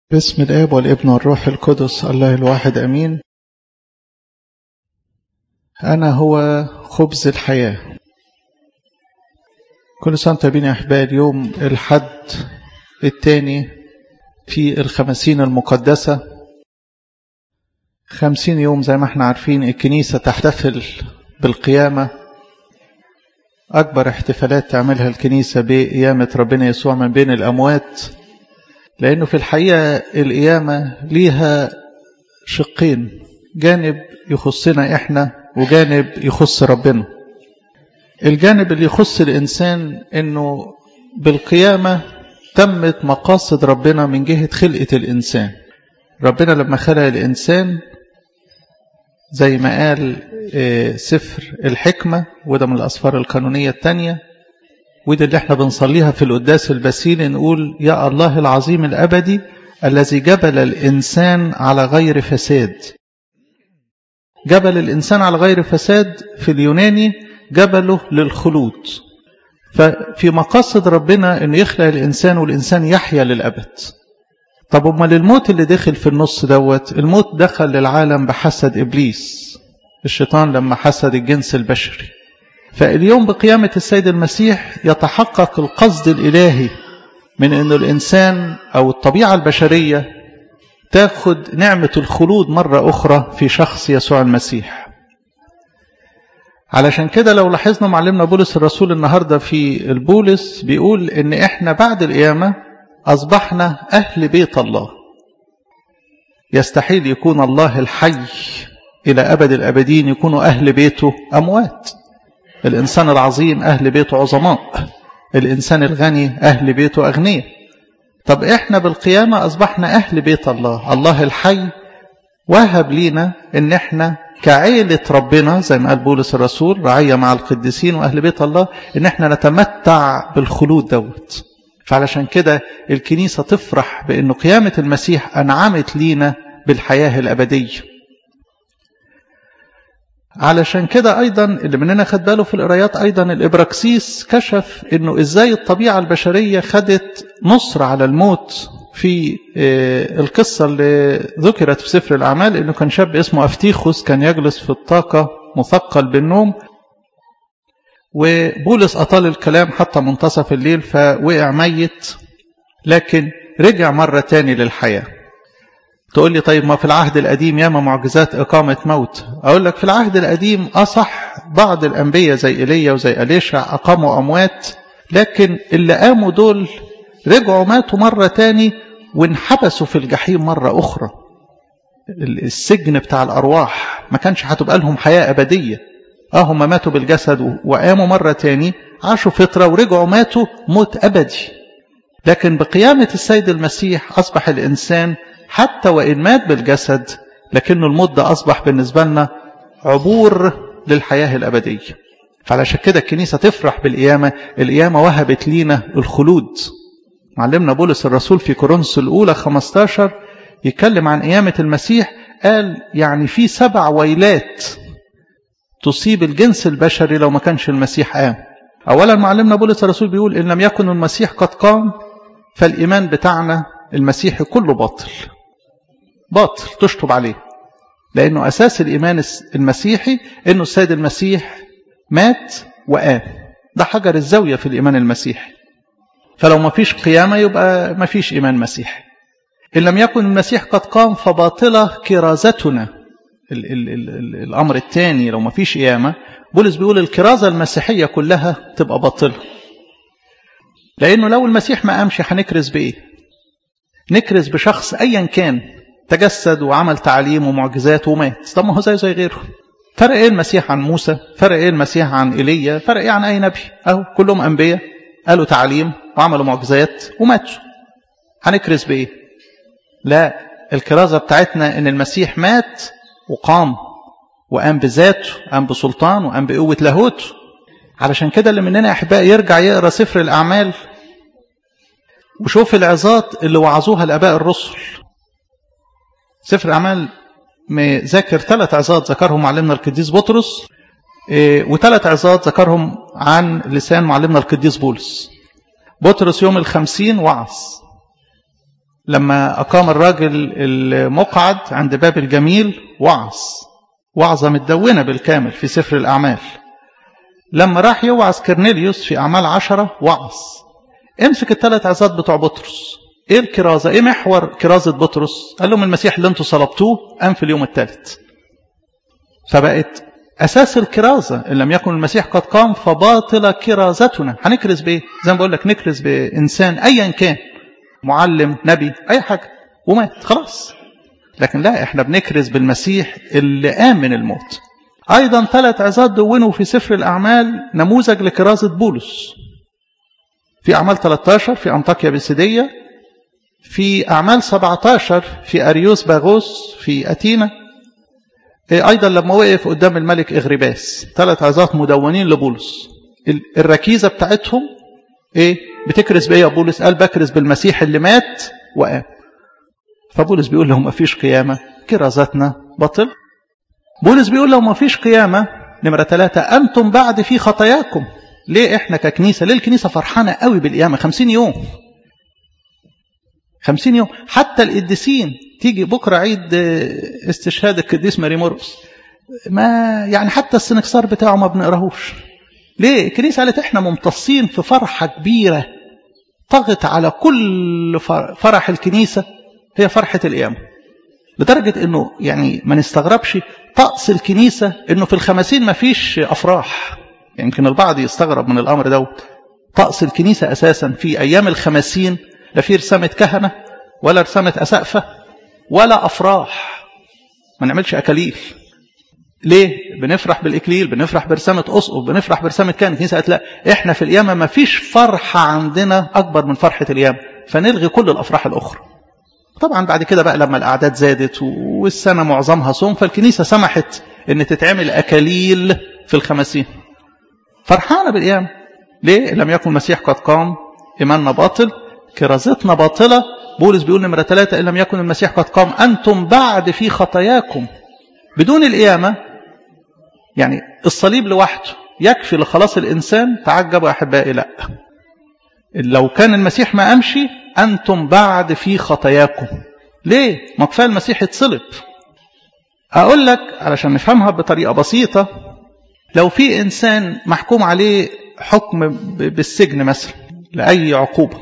باسم الآب والابن والروح القدس الله الواحد أمين أنا هو خبز الحياة كل سنة طيبين يا أحبائي اليوم الحد الثاني في الخمسين المقدسة خمسين يوم زي ما احنا عارفين الكنيسة تحتفل بالقيامة أكبر احتفالات تعملها الكنيسة بقيامة ربنا يسوع من بين الأموات لأنه في الحقيقة القيامة ليها شقين جانب يخصنا إحنا وجانب يخص ربنا الجانب اللي يخص الإنسان أنه بالقيامة تمت مقاصد ربنا من جهة خلقة الإنسان ربنا لما خلق الإنسان زي ما قال سفر الحكمة وده من الأسفار القانونية الثانية وده اللي احنا بنصليها في القداس البسيل نقول يا الله العظيم الأبدي الذي جبل الإنسان على غير فساد جبل الإنسان على غير فساد في اليوناني جبله للخلود ففي مقاصد ربنا أنه يخلق الإنسان والإنسان يحيا للأبد طب امال الموت اللي دخل في النص دوت الموت دخل للعالم بحسد إبليس الشيطان لما حسد الجنس البشري فاليوم بقيامة السيد المسيح يتحقق القصد الإلهي من أن الإنسان أو الطبيعة البشرية تاخد نعمة الخلود مرة أخرى في شخص يسوع المسيح علشان كده لو لاحظنا معلمنا بولس الرسول النهاردة في البولس بيقول أن إحنا بعد القيامة أصبحنا أهل بيت الله يستحيل يكون الله الحي إلى أبد الأبدين يكونوا أهل بيته أموات الإنسان العظيم أهل بيته عظماء الإنسان الغني أهل بيته أغنياء طب إحنا بالقيامة أصبحنا أهل بيت الله الله الحي وهب لينا إن إحنا كعيلة ربنا زي ما قال بولس الرسول رعية مع القديسين وأهل بيت الله إن إحنا نتمتع بالخلود دوت فعلشان كده الكنيسة تفرح بأن قيامة المسيح أنعمت لينا بالحياة الأبدية علشان كده أيضا اللي مننا خد باله في القرايات أيضا الإبراكسيس كشف أنه إزاي الطبيعة البشرية خدت نصر على الموت في القصة اللي ذكرت في سفر الأعمال أنه كان شاب اسمه أفتيخوس كان يجلس في الطاقة مثقل بالنوم وبولس أطال الكلام حتى منتصف الليل فوقع ميت لكن رجع مرة تاني للحياة تقول لي طيب ما في العهد القديم ياما معجزات إقامة موت أقول لك في العهد القديم أصح بعض الأنبياء زي إيليا وزي أليشع أقاموا أموات لكن اللي قاموا دول رجعوا ماتوا مرة تاني وانحبسوا في الجحيم مرة أخرى السجن بتاع الأرواح ما كانش هتبقى لهم حياة أبدية اه هم ماتوا بالجسد وقاموا مرة تاني عاشوا فترة ورجعوا ماتوا موت أبدي لكن بقيامة السيد المسيح أصبح الإنسان حتى وإن مات بالجسد لكنه الموت ده أصبح بالنسبة لنا عبور للحياة الأبدية فعلشان كده الكنيسة تفرح بالقيامة القيامة وهبت لينا الخلود معلمنا بولس الرسول في كورنثوس الأولى 15 يتكلم عن قيامة المسيح قال يعني في سبع ويلات تصيب الجنس البشري لو ما كانش المسيح قام أولا معلمنا بولس الرسول بيقول إن لم يكن المسيح قد قام فالإيمان بتاعنا المسيحي كله باطل باطل تشطب عليه لأنه أساس الإيمان المسيحي أنه السيد المسيح مات وقام ده حجر الزاوية في الإيمان المسيحي فلو ما فيش قيامة يبقى ما فيش إيمان مسيحي إن لم يكن المسيح قد قام فباطلة كرازتنا ال ال ال ال الأمر الثاني لو ما فيش قيامة بولس بيقول الكرازة المسيحية كلها تبقى باطلة لأنه لو المسيح ما قامش هنكرز بإيه نكرز بشخص أيا كان تجسد وعمل تعليم ومعجزات ومات طب ما هو زي زي غيره فرق ايه المسيح عن موسى فرق ايه المسيح عن ايليا فرق ايه عن اي نبي اهو كلهم انبياء قالوا تعليم وعملوا معجزات وماتوا هنكرز بايه لا الكرازة بتاعتنا ان المسيح مات وقام وقام بذاته قام بسلطان وقام بقوة لاهوته علشان كده اللي مننا احباء يرجع يقرا سفر الاعمال وشوف العظات اللي وعظوها الاباء الرسل سفر الاعمال ذاكر ثلاث عظات ذكرهم معلمنا القديس بطرس وثلاث عظات ذكرهم عن لسان معلمنا القديس بولس بطرس يوم الخمسين وعظ لما أقام الراجل المقعد عند باب الجميل وعظ وعظة متدونة بالكامل في سفر الأعمال لما راح يوعظ كرنيليوس في أعمال عشرة وعظ امسك الثلاث عظات بتوع بطرس ايه الكرازة ايه محور كرازة بطرس قال لهم المسيح اللي انتوا صلبتوه قام في اليوم الثالث فبقت أساس الكرازة إن لم يكن المسيح قد قام فباطل كرازتنا هنكرز بإيه زي ما بقول لك نكرز بإنسان أيا كان معلم نبي أي حاجة ومات خلاص لكن لا احنا بنكرز بالمسيح اللي قام من الموت أيضا ثلاث عظات دونوا في سفر الأعمال نموذج لكرازة بولس في أعمال 13 في أنطاكيا بسيدية في أعمال 17 في أريوس باغوس في أتينا أيضا لما وقف قدام الملك إغرباس ثلاث عظات مدونين لبولس الركيزة بتاعتهم إيه بتكرز بإيه يا بولس قال بكرز بالمسيح اللي مات وقام فبولس بيقول لهم ما فيش قيامة كرازتنا بطل بولس بيقول لو ما فيش قيامة نمرة ثلاثة أنتم بعد في خطاياكم ليه إحنا ككنيسة ليه الكنيسة فرحانة قوي بالقيامة خمسين يوم خمسين يوم حتى القديسين تيجي بكرة عيد استشهاد القديس ماري مرقس ما يعني حتى السنكسار بتاعه ما بنقراهوش ليه الكنيسة قالت احنا ممتصين في فرحة كبيرة طغت على كل فرح الكنيسة هي فرحة القيامة لدرجة انه يعني ما نستغربش طقس الكنيسة انه في الخمسين ما فيش افراح يمكن يعني البعض يستغرب من الامر دوت طقس الكنيسة اساسا في ايام الخمسين لا في رسامة كهنة ولا رسامة أسقفة ولا أفراح ما نعملش أكاليل ليه؟ بنفرح بالإكليل بنفرح برسامة أسقف بنفرح برسامة كهنة الكنيسة قالت لا إحنا في القيامة ما فيش فرحة عندنا أكبر من فرحة القيامة فنلغي كل الأفراح الأخرى طبعا بعد كده بقى لما الأعداد زادت والسنة معظمها صوم فالكنيسة سمحت إن تتعمل أكاليل في الخمسين فرحانة بالقيامة ليه؟ لم يكن المسيح قد قام إيماننا باطل كرازتنا باطلة بولس بيقول نمرة ثلاثة إن لم يكن المسيح قد قام أنتم بعد في خطاياكم بدون القيامة يعني الصليب لوحده يكفي لخلاص الإنسان تعجبوا أحبائي لا لو كان المسيح ما أمشي أنتم بعد في خطاياكم ليه؟ ما كفايه المسيح يتصلب أقول لك علشان نفهمها بطريقة بسيطة لو في إنسان محكوم عليه حكم بالسجن مثلا لأي عقوبة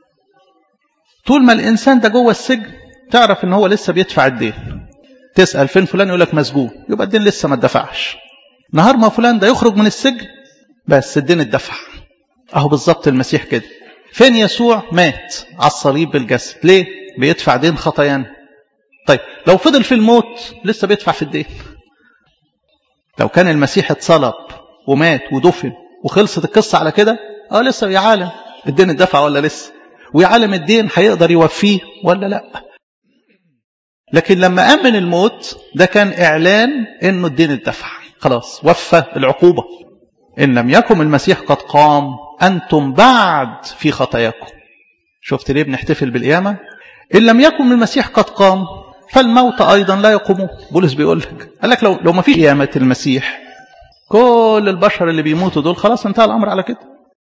طول ما الإنسان ده جوه السجن تعرف إن هو لسه بيدفع الدين تسأل فين فلان يقول لك مسجون يبقى الدين لسه ما اتدفعش نهار ما فلان ده يخرج من السجن بس الدين اتدفع أهو بالظبط المسيح كده فين يسوع مات على الصليب بالجسد ليه بيدفع دين خطايانا طيب لو فضل في الموت لسه بيدفع في الدين لو كان المسيح اتصلب ومات ودفن وخلصت القصة على كده اه لسه يا عالم الدين اتدفع ولا لسه ويا عالم الدين هيقدر يوفيه ولا لا لكن لما أمن الموت ده كان إعلان إنه الدين اتدفع خلاص وفى العقوبة إن لم يكن المسيح قد قام أنتم بعد في خطاياكم شفت ليه بنحتفل بالقيامة إن لم يكن المسيح قد قام فالموت أيضا لا يقومون بولس بيقول لك قال لك لو, لو ما فيش قيامة المسيح كل البشر اللي بيموتوا دول خلاص انتهى الأمر على كده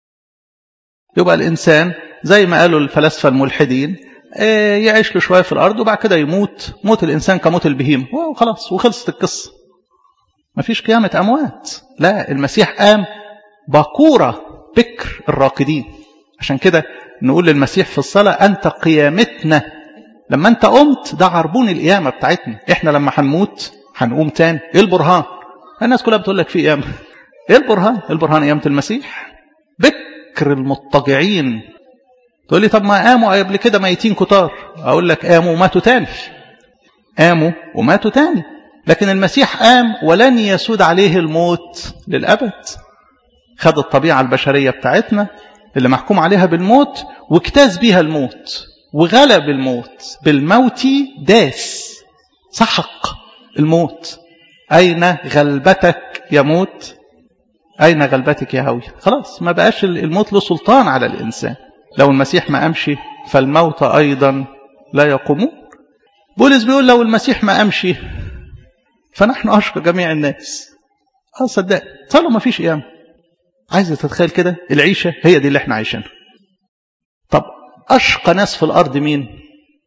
يبقى الإنسان زي ما قالوا الفلاسفة الملحدين يعيش له شوية في الأرض وبعد كده يموت موت الإنسان كموت البهيمة وخلاص وخلصت القصة ما فيش قيامة أموات لا المسيح قام بكورة بكر الراقدين عشان كده نقول للمسيح في الصلاة أنت قيامتنا لما أنت قمت ده عربون القيامة بتاعتنا إحنا لما هنموت هنقوم تاني إيه البرهان الناس كلها بتقول لك في قيامة إيه البرهان البرهان قيامة المسيح بكر المضطجعين تقول لي طب ما قاموا قبل كده ميتين كتار أقول لك قاموا وماتوا تاني قاموا وماتوا تاني لكن المسيح قام ولن يسود عليه الموت للأبد خد الطبيعة البشرية بتاعتنا اللي محكوم عليها بالموت واجتاز بيها الموت وغلب الموت بالموت داس سحق الموت أين غلبتك يا موت أين غلبتك يا هوي خلاص ما بقاش الموت له سلطان على الإنسان لو المسيح ما أمشي فالموت أيضا لا يقومون بولس بيقول لو المسيح ما أمشي فنحن أشقى جميع الناس اه صدق صار ما فيش قيامة عايز تتخيل كده العيشة هي دي اللي احنا عايشينها طب أشقى ناس في الأرض مين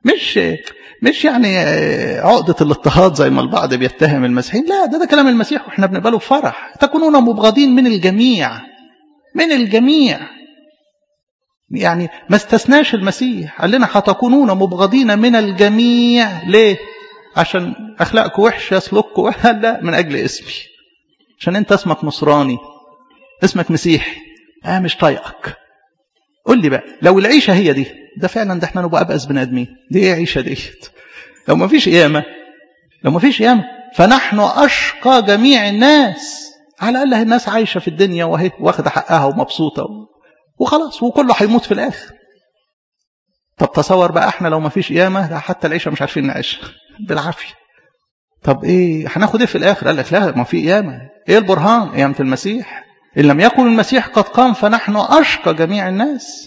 مش مش يعني عقدة الاضطهاد زي ما البعض بيتهم المسيحيين لا ده ده كلام المسيح واحنا بنقبله بفرح تكونون مبغضين من الجميع من الجميع يعني ما استثناش المسيح قال لنا هتكونون مبغضين من الجميع ليه عشان اخلاقكم وحشه سلوككم لا من اجل اسمي عشان انت اسمك نصراني اسمك مسيحي اه مش طايقك قول لي بقى لو العيشه هي دي ده فعلا ده احنا نبقى ابأس بني ادمين دي ايه عيشه ديت لو ما فيش قيامه لو ما فيش قيامه فنحن اشقى جميع الناس على الاقل الناس عايشه في الدنيا وهي واخده حقها ومبسوطه وخلاص وكله هيموت في الاخر طب تصور بقى احنا لو ما فيش قيامه حتى العيشه مش عارفين نعيشها بالعافيه طب ايه هناخد ايه في الاخر قال لك لا ما في قيامه ايه البرهان قيامه المسيح ان لم يكن المسيح قد قام فنحن اشقى جميع الناس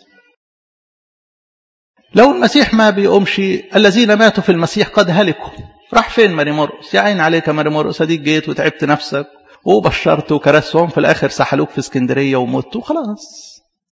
لو المسيح ما بيقومش الذين ماتوا في المسيح قد هلكوا راح فين ماري مرقس يا عين عليك يا ماري مرقس اديك جيت وتعبت نفسك وبشرت وكرستهم في الاخر سحلوك في اسكندريه ومت وخلاص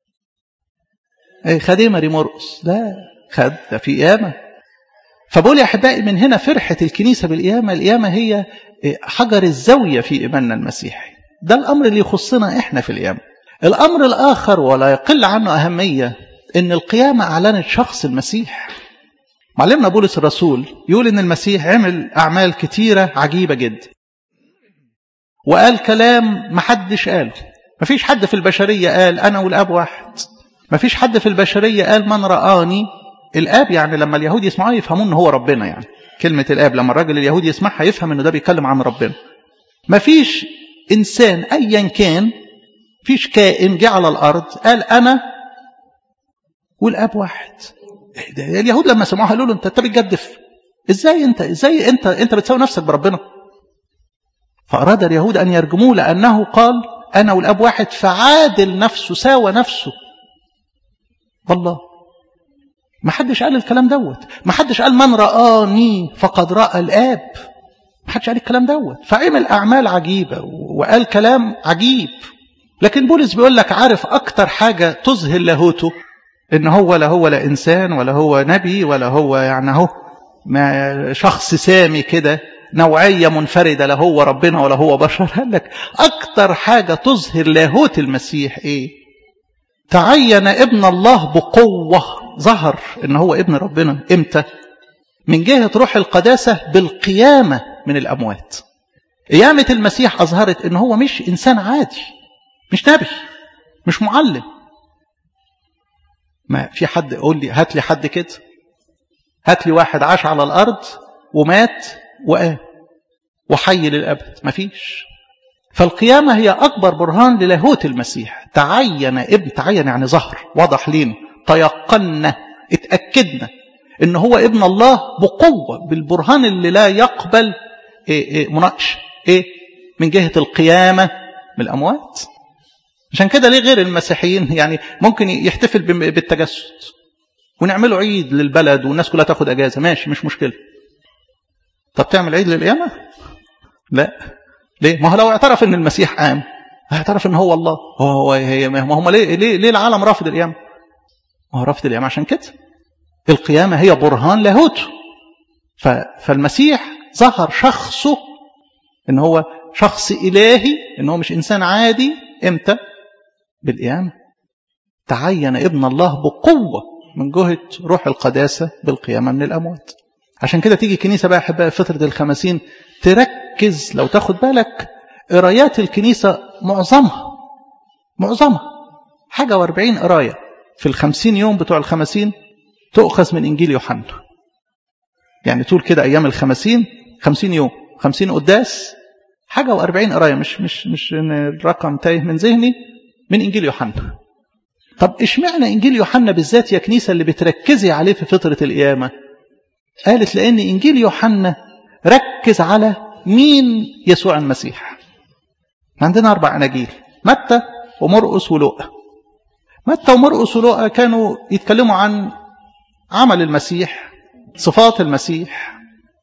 ايه خد ايه ماري مرقس لا خد ده في قيامه فبقول يا احبائي من هنا فرحه الكنيسه بالقيامه القيامه هي حجر الزاويه في ايماننا المسيحي ده الامر اللي يخصنا احنا في القيامه الامر الاخر ولا يقل عنه اهميه ان القيامه اعلنت شخص المسيح معلمنا بولس الرسول يقول ان المسيح عمل اعمال كتيره عجيبه جدا وقال كلام محدش قاله مفيش حد في البشريه قال انا والاب واحد مفيش حد في البشريه قال من رآني الاب يعني لما اليهود يسمعوه يفهمون ان هو ربنا يعني كلمه الاب لما الراجل اليهودي يسمعها يفهم انه ده بيتكلم عن ربنا مفيش انسان ايا كان فيش كائن جه على الارض قال انا والاب واحد اليهود لما سمعوها قالوا له انت انت بتجدف ازاي انت ازاي انت انت بتساوي نفسك بربنا فاراد اليهود ان يرجموه لانه قال انا والاب واحد فعادل نفسه ساوى نفسه والله ما حدش قال الكلام دوت ما حدش قال من رآني فقد رأى الآب ما حدش قال الكلام دوت فعمل أعمال عجيبة وقال كلام عجيب لكن بولس بيقول لك عارف أكتر حاجة تظهر لاهوته إن هو لا هو لا إنسان ولا هو نبي ولا هو يعني هو ما شخص سامي كده نوعية منفردة لا هو ربنا ولا هو بشر قال لك أكتر حاجة تظهر لاهوت المسيح إيه تعين ابن الله بقوة ظهر ان هو ابن ربنا امتى من جهة روح القداسة بالقيامة من الأموات قيامة المسيح أظهرت ان هو مش إنسان عادي مش نبي مش معلم ما في حد يقول لي هات لي حد كده هات لي واحد عاش على الأرض ومات وقام وحي للأبد مفيش فالقيامة هي أكبر برهان للاهوت المسيح تعين ابن تعين يعني ظهر وضح لينا تيقنا اتأكدنا ان هو ابن الله بقوة بالبرهان اللي لا يقبل إيه إيه مناقشة ايه من جهة القيامة من الأموات عشان كده ليه غير المسيحيين يعني ممكن يحتفل بالتجسد ونعمله عيد للبلد والناس كلها تاخد اجازه ماشي مش مشكله طب تعمل عيد للقيامه لا ليه ما هو لو اعترف ان المسيح قام هيعترف ان هو الله هو هو هي ما هم ليه ليه ليه العالم رافض القيامه ما هو رافض القيامه عشان كده القيامه هي برهان لاهوته فالمسيح ظهر شخصه ان هو شخص الهي ان هو مش انسان عادي امتى بالقيامه تعين ابن الله بقوه من جهه روح القداسه بالقيامه من الاموات عشان كده تيجي الكنيسه بقى احبائي فتره الخمسين تركز لو تاخد بالك قرايات الكنيسه معظمها معظمها حاجه واربعين قرايه في الخمسين يوم بتوع الخمسين تؤخذ من انجيل يوحنا يعني طول كده ايام الخمسين خمسين يوم خمسين قداس حاجه واربعين قرايه مش مش مش الرقم تايه من ذهني من انجيل يوحنا طب اشمعنى انجيل يوحنا بالذات يا كنيسه اللي بتركزي عليه في فتره القيامه قالت لان انجيل يوحنا ركز على مين يسوع المسيح عندنا اربع اناجيل متى ومرقس ولوقا متى ومرقس ولوقا كانوا يتكلموا عن عمل المسيح صفات المسيح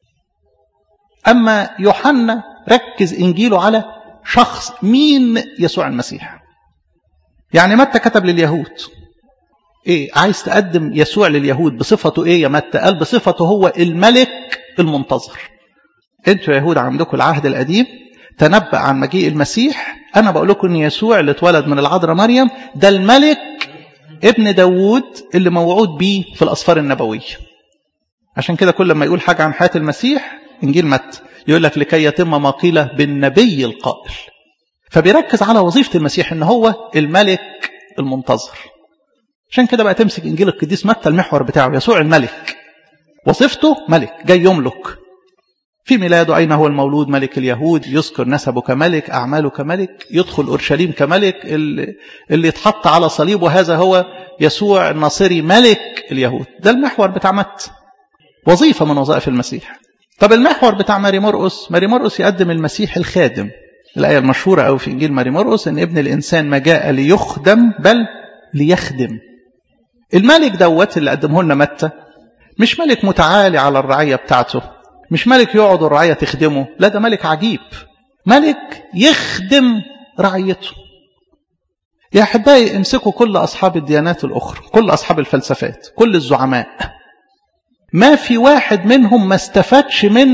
اما يوحنا ركز انجيله على شخص مين يسوع المسيح يعني متى كتب لليهود ايه عايز تقدم يسوع لليهود بصفته ايه يا متى قال بصفته هو الملك المنتظر انتوا يا يهود عندكم العهد القديم تنبأ عن مجيء المسيح انا بقول لكم ان يسوع اللي اتولد من العذراء مريم ده الملك ابن داوود اللي موعود بيه في الاسفار النبويه عشان كده كل ما يقول حاجه عن حياه المسيح انجيل متى يقول لك لكي يتم ما قيل بالنبي القائل فبيركز على وظيفه المسيح ان هو الملك المنتظر عشان كده بقى تمسك انجيل القديس متى المحور بتاعه يسوع الملك وظيفته ملك جاي يملك في ميلاده أين هو المولود ملك اليهود يذكر نسبه كملك أعماله كملك يدخل أورشليم كملك اللي, اللي يتحط على صليب وهذا هو يسوع الناصري ملك اليهود ده المحور بتاع مت وظيفة من وظائف المسيح طب المحور بتاع ماري مرقس ماري مرقس يقدم المسيح الخادم الآية المشهورة أو في إنجيل ماري مرقس إن ابن الإنسان ما جاء ليخدم بل ليخدم الملك دوت اللي قدمه لنا متى مش ملك متعالي على الرعية بتاعته مش ملك يقعد الرعية تخدمه لا ده ملك عجيب ملك يخدم رعيته يا أحبائي امسكوا كل أصحاب الديانات الأخرى كل أصحاب الفلسفات كل الزعماء ما في واحد منهم ما استفادش من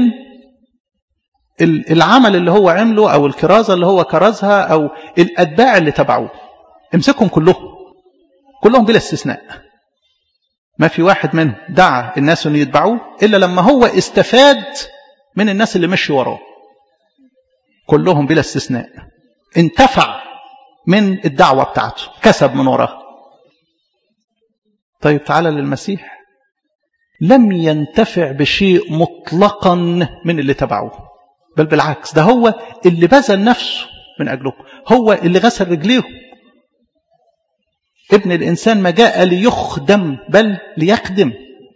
العمل اللي هو عمله أو الكرازة اللي هو كرزها أو الأتباع اللي تبعوه امسكهم كلهم كلهم بلا استثناء ما في واحد منهم دعا الناس أن يتبعوه إلا لما هو استفاد من الناس اللي مشي وراه كلهم بلا استثناء انتفع من الدعوة بتاعته كسب من وراه طيب تعالى للمسيح لم ينتفع بشيء مطلقا من اللي تبعوه بل بالعكس ده هو اللي بذل نفسه من أجله هو اللي غسل رجليه ابن الإنسان ما جاء ليخدم بل ليخدم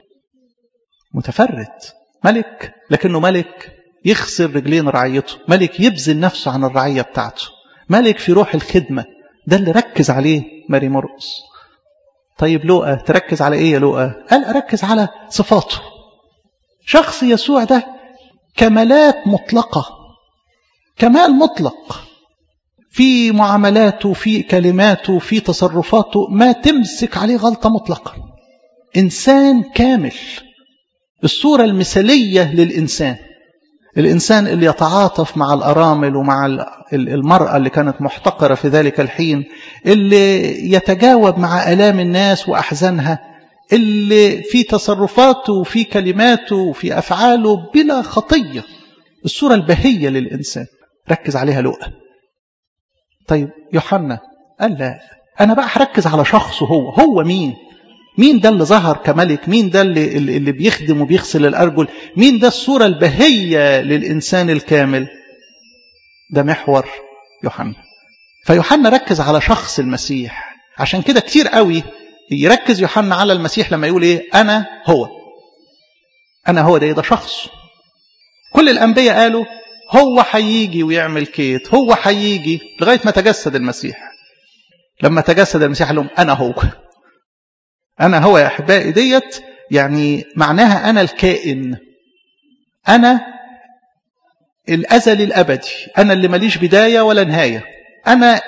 متفرد ملك لكنه ملك يخسر رجلين رعيته ملك يبذل نفسه عن الرعية بتاعته ملك في روح الخدمة ده اللي ركز عليه ماري مرقس طيب لوقا تركز على ايه يا لوقا قال اركز على صفاته شخص يسوع ده كمالات مطلقة كمال مطلق في معاملاته في كلماته في تصرفاته ما تمسك عليه غلطة مطلقا إنسان كامل الصورة المثالية للإنسان الإنسان اللي يتعاطف مع الأرامل ومع المرأة اللي كانت محتقرة في ذلك الحين اللي يتجاوب مع ألام الناس وأحزانها اللي في تصرفاته وفي كلماته وفي أفعاله بلا خطية الصورة البهية للإنسان ركز عليها لؤة طيب يوحنا قال لا أنا بقى هركز على شخصه هو هو مين مين ده اللي ظهر كملك مين ده اللي, اللي بيخدم وبيغسل الأرجل مين ده الصورة البهية للإنسان الكامل ده محور يوحنا فيوحنا ركز على شخص المسيح عشان كده كتير قوي يركز يوحنا على المسيح لما يقول ايه انا هو انا هو ده ده شخص كل الانبياء قالوا هو هيجي ويعمل كيت هو هيجي لغايه ما تجسد المسيح لما تجسد المسيح قال لهم انا هو انا هو يا احبائي ديت يعني معناها انا الكائن انا الازل الابدي انا اللي ماليش بدايه ولا نهايه انا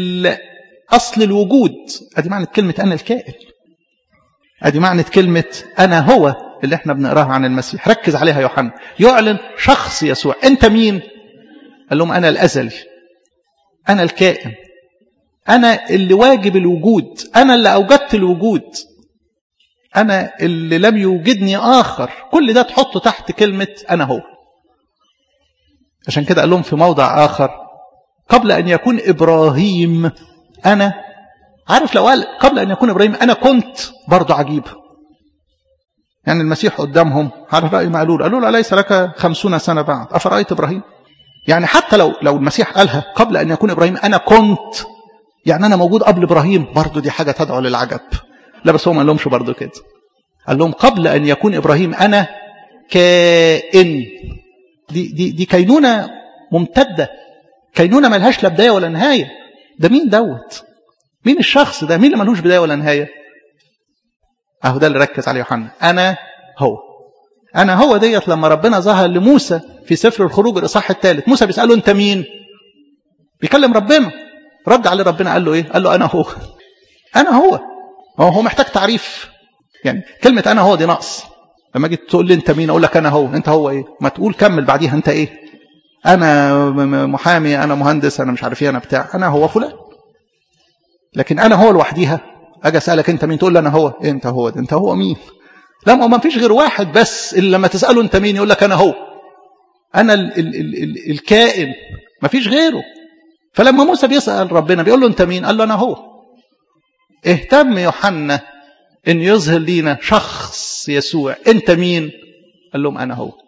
اصل الوجود ادي معنى كلمه انا الكائن ادي معنى كلمه انا هو اللي احنا بنقراها عن المسيح ركز عليها يوحنا يعلن شخص يسوع انت مين قال لهم انا الازلي انا الكائن انا اللي واجب الوجود انا اللي اوجدت الوجود انا اللي لم يوجدني اخر كل ده تحطه تحت كلمه انا هو عشان كده قال لهم في موضع اخر قبل ان يكون ابراهيم أنا عارف لو قال قبل أن يكون إبراهيم أنا كنت برضه عجيب يعني المسيح قدامهم على رأي ما قالوا له قالوا له أليس لك خمسون سنة بعد أفرأيت إبراهيم يعني حتى لو لو المسيح قالها قبل أن يكون إبراهيم أنا كنت يعني أنا موجود قبل إبراهيم برضه دي حاجة تدعو للعجب لا بس هو ما قالهمش برضه كده قال لهم قبل أن يكون إبراهيم أنا كائن دي دي دي كينونة ممتدة كينونة ملهاش لا بداية ولا نهاية ده مين دوت مين الشخص ده مين اللي ملوش بداية ولا نهاية اهو ده اللي ركز عليه يوحنا انا هو انا هو ديت لما ربنا ظهر لموسى في سفر الخروج الاصحاح الثالث موسى بيساله انت مين بيكلم ربنا رد عليه ربنا قال له ايه قال له انا هو انا هو هو هو محتاج تعريف يعني كلمة أنا هو دي نقص لما جيت تقول لي أنت مين أقول لك أنا هو أنت هو إيه ما تقول كمل بعديها أنت إيه أنا محامي أنا مهندس أنا مش عارف إيه أنا بتاع أنا هو فلان لكن أنا هو لوحديها أجي أسألك أنت مين تقول لي أنا هو إيه أنت هو ده أنت هو مين لا ما فيش غير واحد بس اللي لما تسأله أنت مين يقول لك أنا هو أنا ال ال ال ال الكائن ما فيش غيره فلما موسى بيسأل ربنا بيقول له أنت مين قال له أنا هو اهتم يوحنا أن يظهر لينا شخص يسوع أنت مين قال لهم أنا هو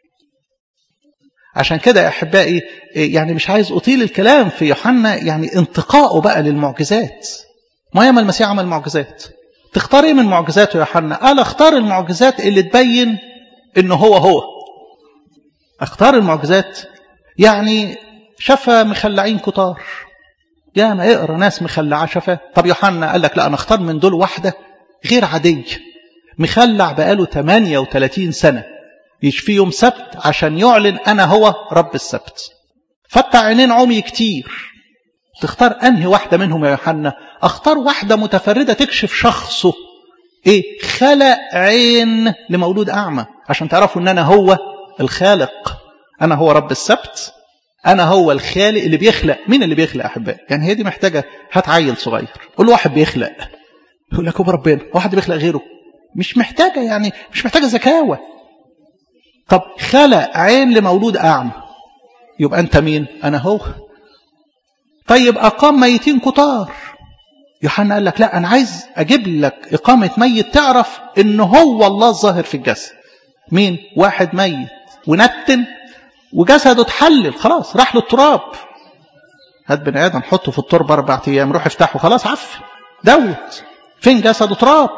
عشان كده يا أحبائي يعني مش عايز أطيل الكلام في يوحنا يعني انتقائه بقى للمعجزات ما ياما المسيح عمل معجزات تختار ايه من معجزاته يا يوحنا قال اختار المعجزات اللي تبين انه هو هو اختار المعجزات يعني شفى مخلعين كتار يا ما اقرا ناس مخلعه شفى طب يوحنا قال لك لا انا اختار من دول واحده غير عاديه مخلع بقاله 38 سنه يشفي يوم سبت عشان يعلن انا هو رب السبت فتح عينين عمي كتير تختار انهي واحده منهم يا يوحنا اختار واحده متفرده تكشف شخصه ايه خلق عين لمولود اعمى عشان تعرفوا ان انا هو الخالق انا هو رب السبت انا هو الخالق اللي بيخلق مين اللي بيخلق احبائي يعني هي دي محتاجه هات عيل صغير قول له واحد بيخلق يقول لك هو ربنا واحد بيخلق غيره مش محتاجه يعني مش محتاجه ذكاوه طب خلق عين لمولود اعمى يبقى انت مين انا هو طيب اقام ميتين كتار يوحنا قال لك لا انا عايز اجيب لك اقامه ميت تعرف ان هو الله الظاهر في الجسد مين واحد ميت ونتن وجسده اتحلل خلاص راح له التراب هات بني ادم حطه في التربه اربع ايام روح افتحه خلاص عفن دوت فين جسده تراب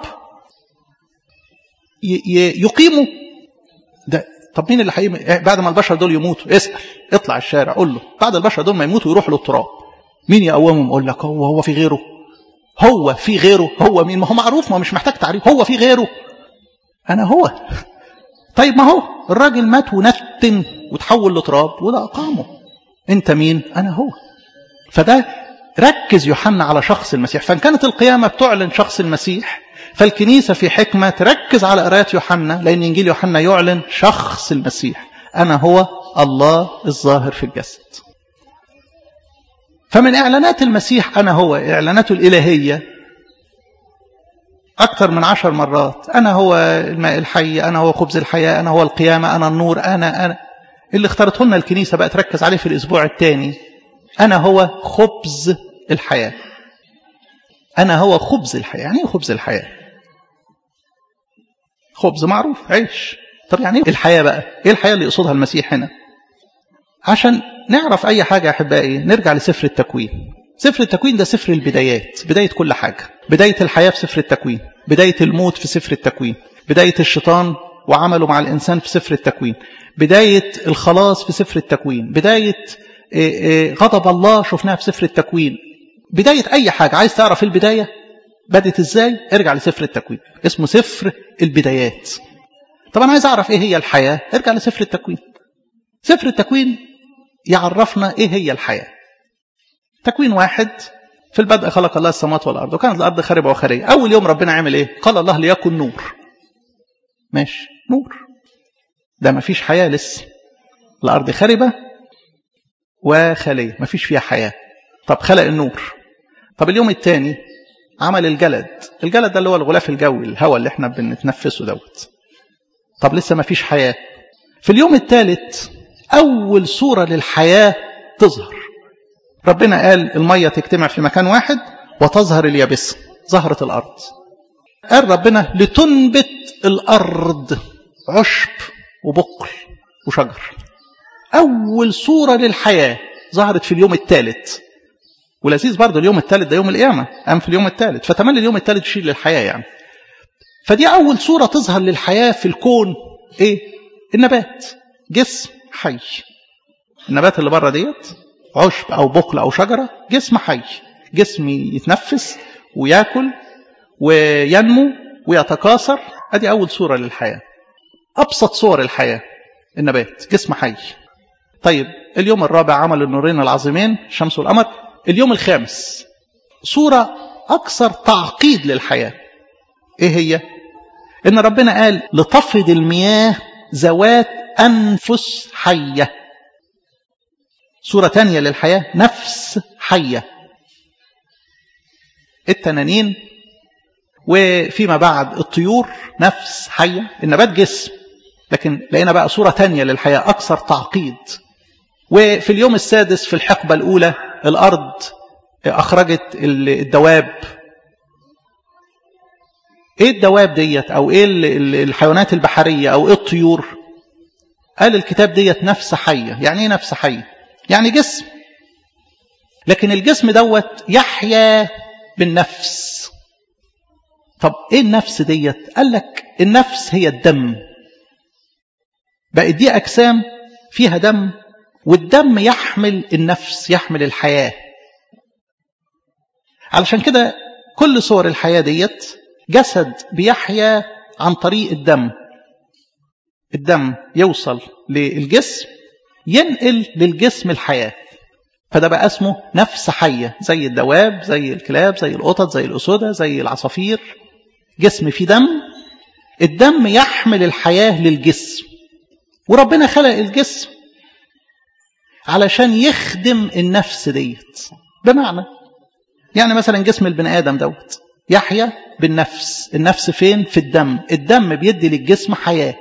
يقيمه ده طب مين اللي هيقيم بعد ما البشر دول يموتوا اسال اطلع الشارع قول له بعد البشر دول ما يموتوا يروحوا للتراب مين يقومهم يقول لك هو هو في غيره هو في غيره هو مين ما هو معروف ما مش محتاج تعريف هو في غيره انا هو طيب ما هو الراجل مات ونتن وتحول لتراب وده اقامه انت مين انا هو فده ركز يوحنا على شخص المسيح فان كانت القيامه بتعلن شخص المسيح فالكنيسه في حكمه تركز على قراءه يوحنا لان انجيل يوحنا يعلن شخص المسيح انا هو الله الظاهر في الجسد فمن إعلانات المسيح أنا هو إعلاناته الإلهية أكثر من عشر مرات أنا هو الماء الحي أنا هو خبز الحياة أنا هو القيامة أنا النور أنا أنا اللي اختارته لنا الكنيسة بقى تركز عليه في الأسبوع الثاني أنا هو خبز الحياة أنا هو خبز الحياة يعني إيه خبز الحياة خبز معروف عيش طب يعني إيه الحياة بقى إيه الحياة اللي يقصدها المسيح هنا عشان نعرف أي حاجة يا أحبائي نرجع لسفر التكوين سفر التكوين ده سفر البدايات بداية كل حاجة بداية الحياة في سفر التكوين بداية الموت في سفر التكوين بداية الشيطان وعمله مع الإنسان في سفر التكوين بداية الخلاص في سفر التكوين بداية غضب الله شفناها في سفر التكوين بداية أي حاجة عايز تعرف البداية بدت إزاي ارجع لسفر التكوين اسمه سفر البدايات طبعا عايز أعرف إيه هي الحياة ارجع لسفر التكوين سفر التكوين يعرفنا إيه هي الحياة تكوين واحد في البدء خلق الله السماوات والأرض وكانت الأرض خاربة وخارية أول يوم ربنا عمل إيه قال الله ليكن نور ماشي نور ده ما فيش حياة لسه الأرض خاربة وخالية ما فيش فيها حياة طب خلق النور طب اليوم الثاني عمل الجلد الجلد ده اللي هو الغلاف الجوي الهواء اللي احنا بنتنفسه دوت طب لسه ما فيش حياة في اليوم الثالث أول صورة للحياة تظهر ربنا قال المية تجتمع في مكان واحد وتظهر اليابسة ظهرت الأرض قال ربنا لتنبت الأرض عشب وبقل وشجر أول صورة للحياة ظهرت في اليوم الثالث ولذيذ برضه اليوم الثالث ده يوم القيامة قام في اليوم الثالث فتملي اليوم الثالث يشير للحياة يعني فدي أول صورة تظهر للحياة في الكون إيه؟ النبات جسم حي النبات اللي بره ديت عشب أو بقل أو شجرة جسم حي جسم يتنفس وياكل وينمو ويتكاثر ادي أول صورة للحياة أبسط صور الحياة النبات جسم حي طيب اليوم الرابع عمل النورين العظيمين الشمس والقمر اليوم الخامس صورة أكثر تعقيد للحياة إيه هي؟ إن ربنا قال لتفرض المياه ذوات أنفس حية صورة تانية للحياة نفس حية التنانين وفيما بعد الطيور نفس حية النبات جسم لكن لقينا بقى صورة تانية للحياة أكثر تعقيد وفي اليوم السادس في الحقبة الأولى الأرض أخرجت الدواب إيه الدواب ديت أو إيه الحيوانات البحرية أو إيه الطيور قال الكتاب ديت نفس حية يعني إيه نفس حية يعني جسم لكن الجسم دوت يحيا بالنفس طب ايه النفس ديت قال لك النفس هي الدم بقت دي اجسام فيها دم والدم يحمل النفس يحمل الحياه علشان كده كل صور الحياه ديت جسد بيحيا عن طريق الدم الدم يوصل للجسم ينقل للجسم الحياه فده بقى اسمه نفس حيه زي الدواب زي الكلاب زي القطط زي الاسودة زي العصافير جسم فيه دم الدم يحمل الحياة للجسم وربنا خلق الجسم علشان يخدم النفس ديت بمعنى يعني مثلا جسم البني آدم دوت يحيا بالنفس النفس فين في الدم الدم بيدي للجسم حياة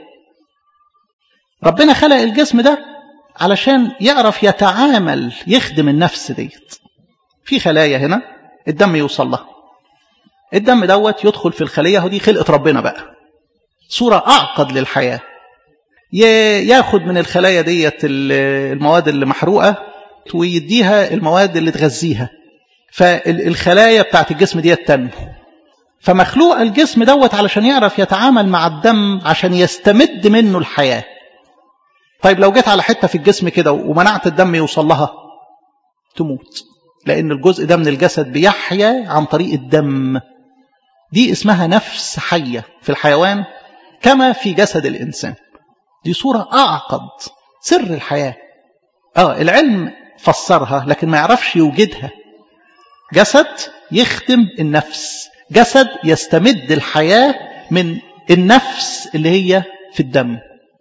ربنا خلق الجسم ده علشان يعرف يتعامل يخدم النفس ديت في خلايا هنا الدم يوصل لها الدم دوت يدخل في الخلية ودي خلقة ربنا بقى صورة أعقد للحياة ياخد من الخلايا ديت المواد اللي محروقة ويديها المواد اللي تغذيها فالخلايا بتاعت الجسم ديت تنمو فمخلوق الجسم دوت علشان يعرف يتعامل مع الدم عشان يستمد منه الحياة طيب لو جيت على حتة في الجسم كده ومنعت الدم يوصل لها تموت لأن الجزء ده من الجسد بيحيا عن طريق الدم دي اسمها نفس حية في الحيوان كما في جسد الإنسان دي صورة أعقد سر الحياة آه العلم فسرها لكن ما يعرفش يوجدها جسد يخدم النفس جسد يستمد الحياة من النفس اللي هي في الدم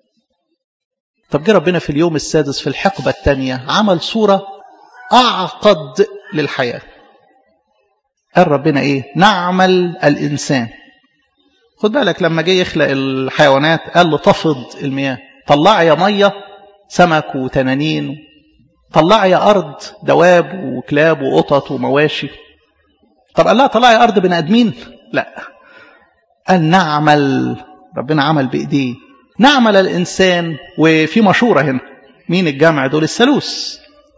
طب جه ربنا في اليوم السادس في الحقبة الثانية عمل صورة أعقد للحياة قال ربنا إيه نعمل الإنسان خد بالك لما جه يخلق الحيوانات قال له تفض المياه طلع يا مية سمك وتنانين طلع يا أرض دواب وكلاب وقطط ومواشي طب قال لها طلع يا أرض بني آدمين لا قال نعمل ربنا عمل بإيديه نعمل الإنسان وفي مشورة هنا مين الجمع دول الثالوث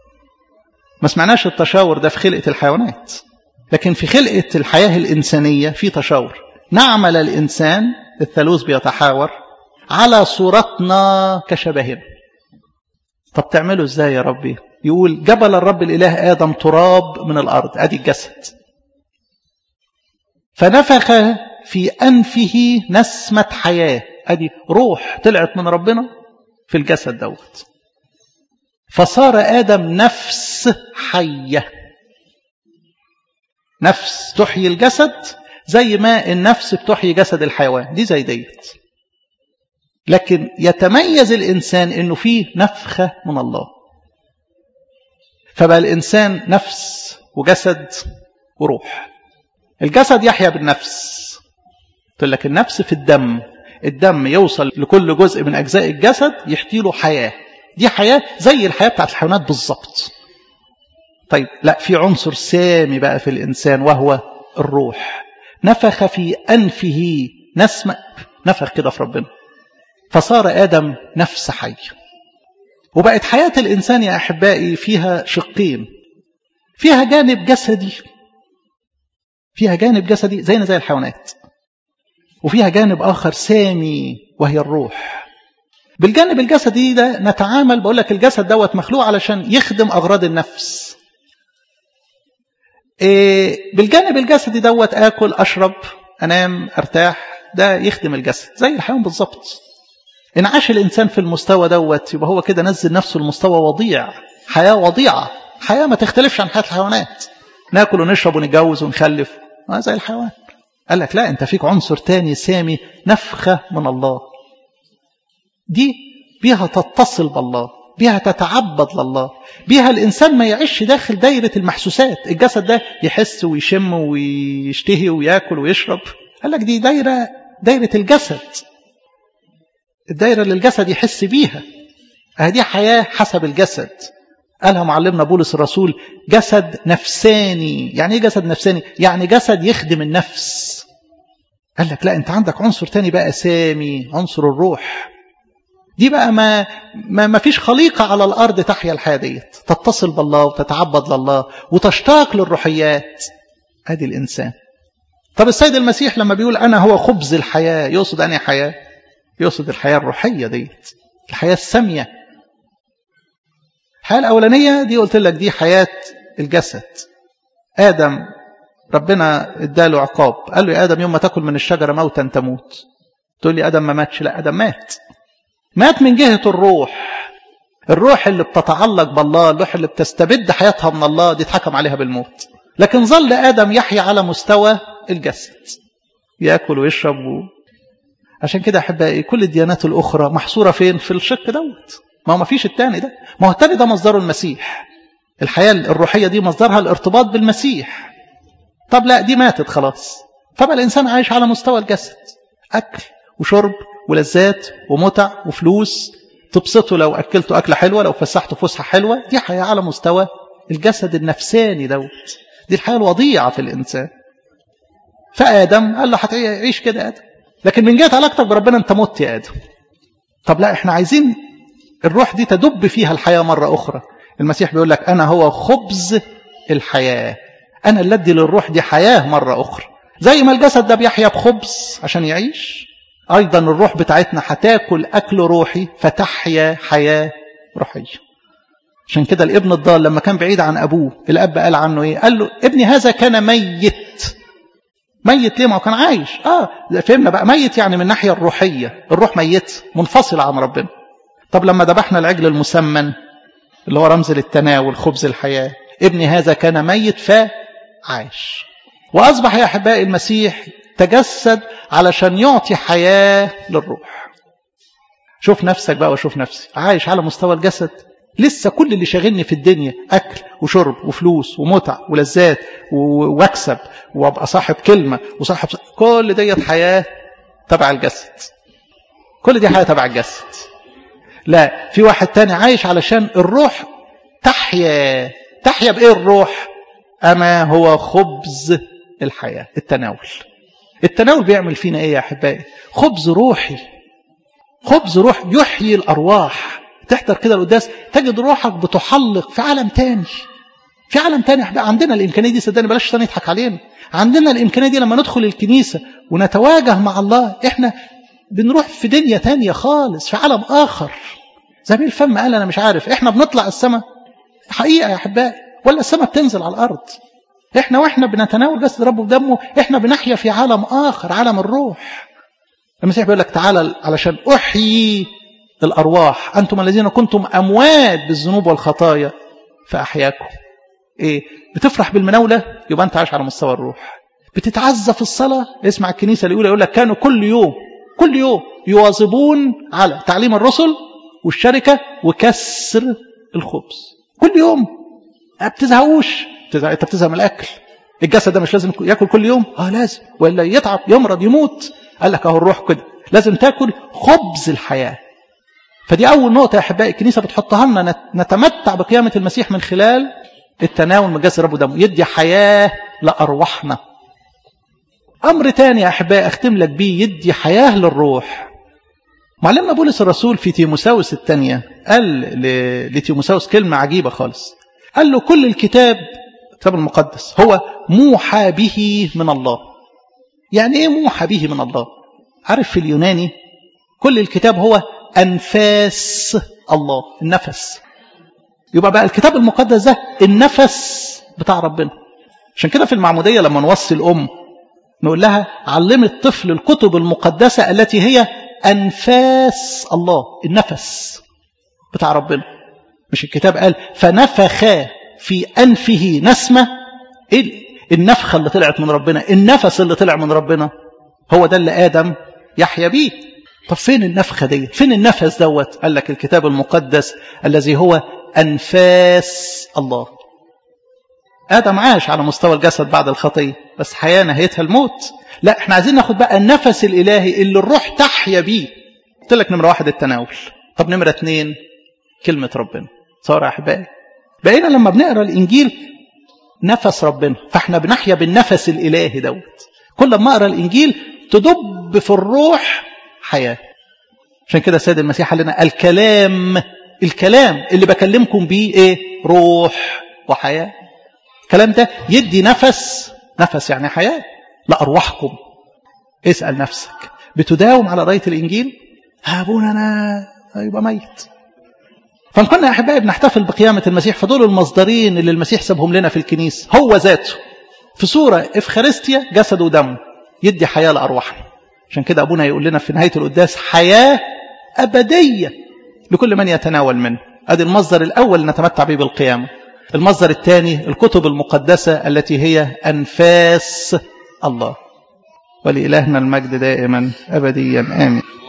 ما سمعناش التشاور ده في خلقة الحيوانات لكن في خلقة الحياة الإنسانية في تشاور نعمل الإنسان الثالوث بيتحاور على صورتنا كشبهنا طب تعمله ازاي يا ربي يقول جبل الرب الإله آدم تراب من الأرض أدي الجسد فنفخ في أنفه نسمة حياة أدي روح طلعت من ربنا في الجسد دوت فصار آدم نفس حية نفس تحيي الجسد زي ما النفس بتحيي جسد الحيوان دي زي ديت لكن يتميز الإنسان أنه فيه نفخة من الله فبقى الإنسان نفس وجسد وروح الجسد يحيا بالنفس قلت لك النفس في الدم الدم يوصل لكل جزء من أجزاء الجسد يحتي له حياة دي حياة زي الحياة بتاعت الحيوانات بالظبط طيب لا في عنصر سامي بقى في الإنسان وهو الروح نفخ في أنفه نسمة نفخ كده في ربنا فصار آدم نفس حي وبقت حياة الإنسان يا أحبائي فيها شقين فيها جانب جسدي فيها جانب جسدي زينا زي الحيوانات وفيها جانب آخر سامي وهي الروح بالجانب الجسدي ده نتعامل بقول لك الجسد دوت مخلوق علشان يخدم أغراض النفس إيه بالجانب الجسدي دوت آكل أشرب أنام أرتاح ده يخدم الجسد زي الحيوان بالظبط إن عاش الإنسان في المستوى دوت يبقى هو كده نزل نفسه المستوى وضيع حياة وضيعة حياة ما تختلفش عن حياة الحيوانات ناكل ونشرب ونتجوز ونخلف آه زي الحيوان قال لك لا انت فيك عنصر تاني سامي نفخة من الله دي بيها تتصل بالله بيها تتعبد لله بيها الإنسان ما يعيش داخل دايرة المحسوسات الجسد ده يحس ويشم ويشتهي وياكل ويشرب قال لك دي دايرة دايرة الجسد الدايرة اللي الجسد يحس بيها هذه حياة حسب الجسد قالها معلمنا بولس الرسول جسد نفساني يعني ايه جسد نفساني يعني جسد يخدم النفس قال لك لا انت عندك عنصر تاني بقى سامي عنصر الروح دي بقى ما ما, ما فيش خليقة على الأرض تحيا الحياة ديت تتصل بالله وتتعبد لله وتشتاق للروحيات ادي الإنسان طب السيد المسيح لما بيقول أنا هو خبز الحياة يقصد أنهي حياة يقصد الحياة الروحية ديت الحياة السامية الحياة الأولانية دي قلت لك دي حياة الجسد آدم ربنا اداله عقاب قال له يا آدم يوم ما تاكل من الشجرة موتا تموت تقول لي آدم ما ماتش لا آدم مات مات من جهة الروح الروح اللي بتتعلق بالله الروح اللي بتستبد حياتها من الله دي اتحكم عليها بالموت لكن ظل آدم يحيا على مستوى الجسد يأكل ويشرب و... عشان كده أحبائي كل الديانات الأخرى محصورة فين في الشق دوت ما هو ما فيش التاني ده ما هو التاني ده مصدره المسيح الحياة الروحية دي مصدرها الارتباط بالمسيح طب لا دي ماتت خلاص فبقى الإنسان عايش على مستوى الجسد أكل وشرب ولذات ومتع وفلوس تبسطه لو أكلته أكلة حلوة لو فسحته فسحة حلوة دي حياة على مستوى الجسد النفساني دوت دي الحياة الوضيعة في الإنسان فآدم قال له هتعيش كده آدم لكن من جهة علاقتك بربنا أنت مت يا آدم طب لا احنا عايزين الروح دي تدب فيها الحياة مرة أخرى المسيح بيقول لك أنا هو خبز الحياة أنا اللي أدي للروح دي حياة مرة أخرى زي ما الجسد ده بيحيا بخبز عشان يعيش أيضا الروح بتاعتنا هتاكل أكل روحي فتحيا حياة روحية عشان كده الابن الضال لما كان بعيد عن أبوه الأب قال عنه إيه قال له ابني هذا كان ميت ميت ليه ما هو كان عايش آه فهمنا بقى ميت يعني من الناحية الروحية الروح ميت منفصلة عن ربنا طب لما ذبحنا العجل المسمن اللي هو رمز للتناول خبز الحياة ابني هذا كان ميت فعاش وأصبح يا أحبائي المسيح تجسد علشان يعطي حياة للروح شوف نفسك بقى وشوف نفسي عايش على مستوى الجسد لسه كل اللي شاغلني في الدنيا أكل وشرب وفلوس ومتع ولذات واكسب وابقى صاحب كلمة وصاحب كل ديت حياة تبع الجسد كل دي حياة تبع الجسد لا في واحد تاني عايش علشان الروح تحيا تحيا بإيه الروح أما هو خبز الحياة التناول التناول بيعمل فينا إيه يا أحبائي خبز روحي خبز روح يحيي الأرواح تحضر كده القداس تجد روحك بتحلق في عالم تاني في عالم تاني احنا عندنا الإمكانية دي صدقني بلاش تاني يضحك علينا عندنا الإمكانية دي لما ندخل الكنيسة ونتواجه مع الله احنا بنروح في دنيا تانية خالص في عالم آخر زميل الفم قال أنا مش عارف احنا بنطلع السماء حقيقة يا أحبائي ولا السماء بتنزل على الأرض احنا واحنا بنتناول جسد رب ودمه احنا بنحيا في عالم آخر عالم الروح المسيح بيقول لك تعالى علشان أحيي الأرواح أنتم الذين كنتم أموات بالذنوب والخطايا فأحياكم إيه بتفرح بالمناولة يبقى أنت عايش على مستوى الروح بتتعزى في الصلاة اسمع الكنيسة الأولى يقول لك كانوا كل يوم كل يوم يواظبون على تعليم الرسل والشركة وكسر الخبز كل يوم ما بتزهقوش بتزهق انت بتزهق من الاكل الجسد ده مش لازم ياكل كل يوم اه لازم والا يتعب يمرض يموت قال لك اهو الروح كده لازم تاكل خبز الحياه فدي اول نقطه يا احبائي الكنيسه بتحطها لنا نتمتع بقيامه المسيح من خلال التناول من جسد رب ودمه يدي حياه لارواحنا امر تاني يا احبائي اختم لك بيه يدي حياه للروح معلمنا بولس الرسول في تيموساوس الثانيه قال لتيموساوس كلمه عجيبه خالص قال له كل الكتاب الكتاب المقدس هو موحى به من الله يعني ايه موحى به من الله عارف في اليوناني كل الكتاب هو أنفاس الله النفس يبقى بقى الكتاب المقدس ده النفس بتاع ربنا عشان كده في المعمودية لما نوصي الأم نقول لها علم الطفل الكتب المقدسة التي هي أنفاس الله النفس بتاع ربنا مش الكتاب قال فنفخ في أنفه نسمة إيه النفخة اللي طلعت من ربنا النفس اللي طلع من ربنا هو ده اللي آدم يحيا بيه طب فين النفخة دي فين النفس دوت قال لك الكتاب المقدس الذي هو أنفاس الله آدم عاش على مستوى الجسد بعد الخطية بس حياة نهايتها الموت لا احنا عايزين ناخد بقى النفس الإلهي اللي الروح تحيا بيه قلت لك نمرة واحد التناول طب نمرة اتنين كلمة ربنا صار أحبائي بقينا لما بنقرأ الإنجيل نفس ربنا فاحنا بنحيا بالنفس الإلهي دوت كل ما أقرأ الإنجيل تدب في الروح حياة عشان كده السيد المسيح قال لنا الكلام الكلام اللي بكلمكم بيه ايه روح وحياة الكلام ده يدي نفس نفس يعني حياة لأرواحكم اسأل نفسك بتداوم على قراية الإنجيل هابونا أنا يبقى ميت فنكون أحبائي بنحتفل بقيامة المسيح فدول المصدرين اللي المسيح سابهم لنا في الكنيسة هو ذاته في صورة إفخارستيا جسد ودم يدي حياة لأرواحنا عشان كده أبونا يقول لنا في نهاية القداس حياة أبدية لكل من يتناول منه هذا المصدر الأول نتمتع به بالقيامة المصدر الثاني الكتب المقدسة التي هي أنفاس الله ولإلهنا المجد دائما أبديا آمين